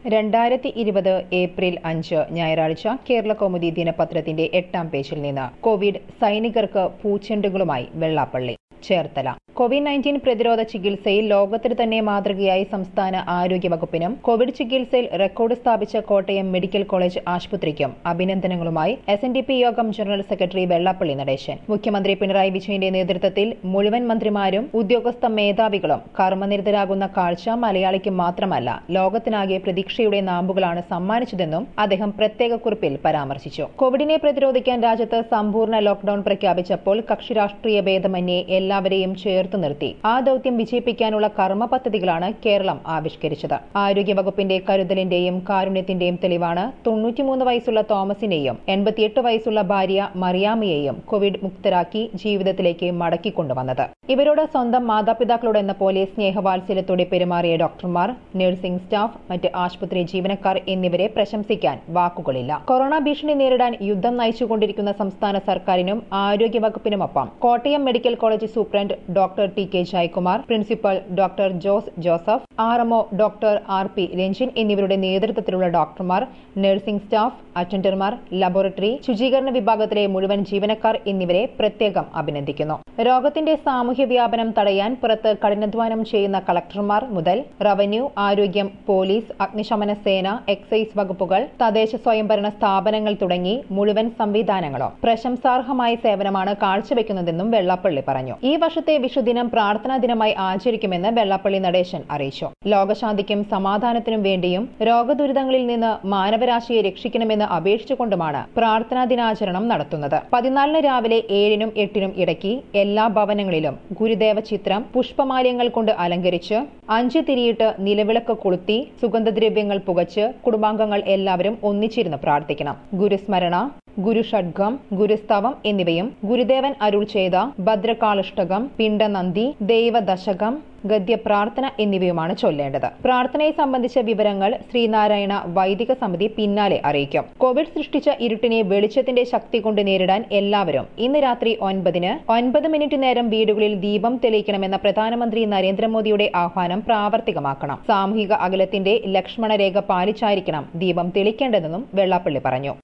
രണ്ടായിരത്തി ഇരുപത് ഏപ്രിൽ അഞ്ച് ഞായറാഴ്ച കേരള കൗമുദി ദിനപത്രത്തിന്റെ എട്ടാം പേജിൽ നിന്ന് കോവിഡ് സൈനികർക്ക് പൂച്ചെണ്ടുകളുമായി വെള്ളാപ്പള്ളി ചേർത്തല കോവിഡ് നയൻറ്റീൻ പ്രതിരോധ ചികിത്സയിൽ ലോകത്തിന് തന്നെ മാതൃകയായി സംസ്ഥാന ആരോഗ്യ വകുപ്പിനും കോവിഡ് ചികിത്സയിൽ റെക്കോർഡ് സ്ഥാപിച്ച കോട്ടയം മെഡിക്കൽ കോളേജ് ആശുപത്രിക്കും അഭിനന്ദനങ്ങളുമായി S N D P Yogam general secretary Vellappally Natesan മുഖ്യമന്ത്രി പിണറായി വിജയന്റെ നേതൃത്വത്തിൽ മുഴുവൻ മന്ത്രിമാരും ഉദ്യോഗസ്ഥ മേധാവികളും കർമ്മനിരതരാകുന്ന കാഴ്ച മലയാളിക്ക് മാത്രമല്ല ലോകത്തിനാകെ പ്രതീക്ഷയുടെ നാമ്പുകളാണ് സമ്മാനിച്ചതെന്നും അദ്ദേഹം പ്രത്യേക കുറിപ്പിൽ പരാമർശിച്ചു കോവിഡിനെ പ്രതിരോധിക്കാൻ രാജ്യത്ത് സമ്പൂർണ്ണ ലോക്ഡൌൺ പ്രഖ്യാപിച്ചപ്പോൾ കക്ഷി രാഷ്ട്രീയ ഭേദമന്യേ എല്ലാവരെയും ചേർത്ത് നിർത്തി ആ ദൌത്യം വിജയിപ്പിക്കാനുള്ള കർമ്മ പദ്ധതികളാണ് കേരളം ആവിഷ്കരിച്ചത് ആരോഗ്യവകുപ്പിന്റെ കരുതലിന്റെയും കാരുണ്യത്തിന്റെയും തെളിവാണ് തൊണ്ണൂറ്റിമൂന്ന് വയസ്സുള്ള തോമസിനെയും എൺപത്തിയെട്ട് വയസ്സുള്ള ഭാര്യ മറിയാമയെയും കോവിഡ് മുക്തരാക്കി ജീവിതത്തിലേക്ക് മടക്കിക്കൊണ്ടുവന്നത് ഇവരോട് സ്വന്തം മാതാപിതാക്കളോട് എന്ന പോലെ സ്നേഹവാത്സല്യത്തോടെ പെരുമാറിയ ഡോക്ടർമാർ നഴ്സിംഗ് സ്റ്റാഫ് മറ്റ് ആശുപത്രി ജീവനക്കാർ എന്നിവരെ പ്രശംസിക്കാൻ വാക്കുകളില്ല കൊറോണ ഭീഷണി നേരിടാൻ യുദ്ധം നയിച്ചുകൊണ്ടിരിക്കുന്ന സംസ്ഥാന സർക്കാരിനും ആരോഗ്യവകുപ്പിനുമൊപ്പം Kottayam medical college superintendent doctor T K Jayakumar principal doctor Jose Joseph R MO doctor R P Ranjin എന്നിവരുടെ നേതൃത്വത്തിലുള്ള ഡോക്ടർമാർ നഴ്സിംഗ് സ്റ്റാഫ് അറ്റൻഡർമാർ ലബോറട്ടറി ശുചീകരണ വിഭാഗത്തിലെ മുഴുവൻ ജീവനക്കാർ എന്നിവരെ പ്രത്യേകം അഭിനന്ദിക്കുന്നു രോഗത്തിന്റെ സാമൂഹ്യ വ്യാപനം തടയാൻ പുറത്ത് കഠിനാധ്വാനം ചെയ്യുന്ന കളക്ടർമാർ മുതൽ റവന്യൂ ആരോഗ്യം പോലീസ് അഗ്നിശമന സേന എക്സൈസ് വകുപ്പുകൾ തദ്ദേശ സ്വയംഭരണ സ്ഥാപനങ്ങൾ തുടങ്ങി മുഴുവൻ സംവിധാനങ്ങളും പ്രശംസാർഹമായ സേവനമാണ് കാഴ്ചവെക്കുന്നതെന്നും വെള്ളാപ്പള്ളി പറഞ്ഞു ഈ വർഷത്തെ വിഷുദിനം പ്രാർത്ഥനാ ദിനമായി ആചരിക്കുമെന്ന് വെള്ളാപ്പള്ളി നടേശൻ അറിയിച്ചു ലോകശാന്തിക്കും സമാധാനത്തിനും വേണ്ടിയും രോഗദുരിതങ്ങളിൽ നിന്ന് മാനവരാശിയെ രക്ഷിക്കണമെന്ന് അപേക്ഷിച്ചുകൊണ്ടുമാണ് പ്രാർത്ഥനാ ദിനാചരണം നടത്തുന്നത് പതിനാലിന് രാവിലെ ഏഴിനും എട്ടിനും ഇടയ്ക്ക് എല്ലാ ഭവനങ്ങളിലും ഗുരുദേവ ചിത്രം പുഷ്പമാല്യങ്ങൾ കൊണ്ട് അലങ്കരിച്ച് അഞ്ച് തിരിയിട്ട് നിലവിളക്ക് കൊളുത്തി സുഗന്ധദ്രവ്യങ്ങൾ പുകച്ച് കുടുംബാംഗങ്ങൾ എല്ലാവരും ഒന്നിച്ചിരുന്ന് പ്രാർത്ഥിക്കണം ഗുരുസ്മരണ ഗുരുഷഡ്ഗം ഗുരുസ്തവം എന്നിവയും ഗുരുദേവൻ അരുൾ ചെയ്ത ഭദ്രകാളിഷ്ടകം പിണ്ടനന്ദി ദൈവദശകം ഗദ്യപ്രാർത്ഥന എന്നിവയുമാണ് ചൊല്ലേണ്ടത് പ്രാർത്ഥനയെ സംബന്ധിച്ച വിവരങ്ങൾ ശ്രീനാരായണ വൈദിക സമിതി പിന്നാലെ അറിയിക്കും കോവിഡ് സൃഷ്ടിച്ച ഇരുട്ടിനെ വെളിച്ചത്തിന്റെ ശക്തി കൊണ്ട് നേരിടാൻ എല്ലാവരും ഇന്ന് രാത്രി ഒൻപതിന് ഒൻപത് മിനിറ്റ് നേരം വീടുകളിൽ ദീപം തെളിയിക്കണമെന്ന പ്രധാനമന്ത്രി നരേന്ദ്രമോദിയുടെ ആഹ്വാനം പ്രാവർത്തികമാക്കണം സാമൂഹിക അകലത്തിന്റെ ലക്ഷ്മണരേഖ പാലിച്ചായിരിക്കണം ദീപം തെളിക്കേണ്ടതെന്നും വെള്ളാപ്പള്ളി പറഞ്ഞു